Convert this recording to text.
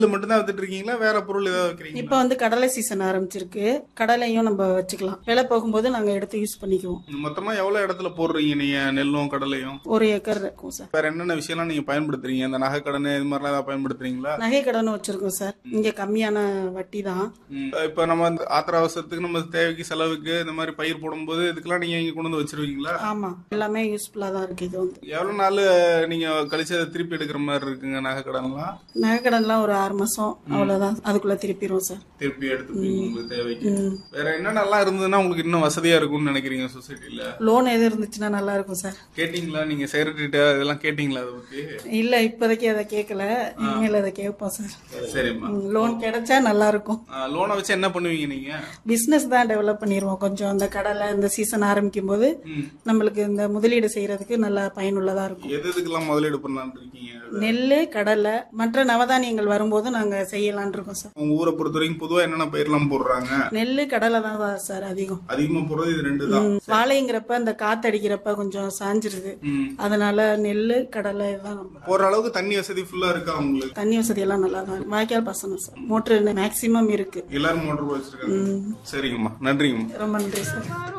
இது மட்டும் தான் வித்துட்டு இருக்கீங்களா வேற பொருள் ஏதாவது வைக்கிறீங்க இப்ப வந்து கடலை சீசன் ஆரம்பிச்சிருக்கு கடலையும் நம்ம வச்சுக்கலாம் விலை போகும்போது நாங்க எடுத்து யூஸ் பண்ணிக்குவோம் மொத்தமா எவ்வளவு இடத்துல போடுறீங்க நீங்க நெல்லும் கடலையும் ஒரு ஏக்கர் இருக்கும் சார் வேற என்னென்ன விஷயம்லாம் நீங்க பயன்படுத்துறீங்க இந்த நகை கடன் இது மாதிரிலாம் ஏதாவது பயன்படுத்துறீங்களா நகை கடன் வச்சிருக்கோம் சார் இங்க கம்மியான வட்டி தான் ம். இப்ப நம்ம இந்த ஆத்திர அவசரத்துக்கு நம்ம தேவைக்கு செலவுக்கு இந்த மாதிரி பயிர் போடும்போது இதுக்கெல்லாம் நீங்க இங்க கொண்டு வந்து வச்சிருவீங்களா ஆமா எல்லாமே யூஸ்ஃபுல்லா தான் இருக்கு இது வந்து எவ்வளவு நாள் நீங்க கழிச்சு அதை திருப்பி எடுக்கிற மாதிரி இருக்குங்க நகை கடன்லாம் நகை கடன்லாம் ஒரு ஆறு மாசம் அவ்வளவுதான் அதுக்குள்ள திருப்பிடுவோம் சார் திருப்பி எடுத்துப்பீங்க உங்களுக்கு தேவைக்கு வேற என்னென்னலாம் இருந்ததுன்னா உங்களுக்கு இன்னும் வசதியா இருக்கும்னு நினைக்கிறீங்க சொசைட்டில லோன் எது இருந்துச்சுன்னா நல்லா இருக்கும் சார் கேட்டீங்களா நீங்க செக்ரட்டரிட்ட இதெல்லாம் கேட்டீங்களா அதை பத்தி இல்ல இப்போதைக்கு அதை கேட்கல இனிமேல் அதை கேட்போம் சார் சரிம்மா லோன் கிடைச்சா நல்லா இருக்கும் லோனை வச்சு என்ன பண்ணுவீங்க நீங்க பிசினஸ் தான் டெவலப் பண்ணிடுவோம் கொஞ்சம் அந்த கடலை இந்த சீசன் ஆரம்பிக்கும் போது நம்மளுக்கு இந்த முதலீடு செய்யறதுக்கு நல்லா பயனுள்ளதா இருக்கும் எது எதுக்கெல்லாம் முதலீடு பண்ணலாம்னு இருக்கீங்க நெல் கடலை மற்ற நவதானியங்கள் வரும்போது நாங்க செய்யலாம்னு இருக்கோம் சார் உங்க ஊரை பொறுத்த வரைக்கும் பொதுவா என்னென்ன பயிர்லாம் போடுறாங்க நெல் கடலை தான் சார் அதிகம் அதிகமா போடுறது இது ரெண்டு தான் வாழைங்கிறப்ப அந்த காத்தடிக்கிறப்ப கொஞ்சம் சாஞ்சிருது ம். அதனால நெல் கடலை தான் நம்ம போற அளவுக்கு தண்ணி வசதி ஃபுல்லா இருக்கா உங்களுக்கு தண்ணி வசதி எல்லாம் நல்லா தான் இருக்கு. வாய்க்கால் பாசனம் சார் மோட்டர் மேக்சிமம் இருக்கு எல்லாரும் மோட்டர் வச்சிருக்காங்க சரிங்கம்மா நன்றிங்கம்மா ரொம்ப நன்றி சார்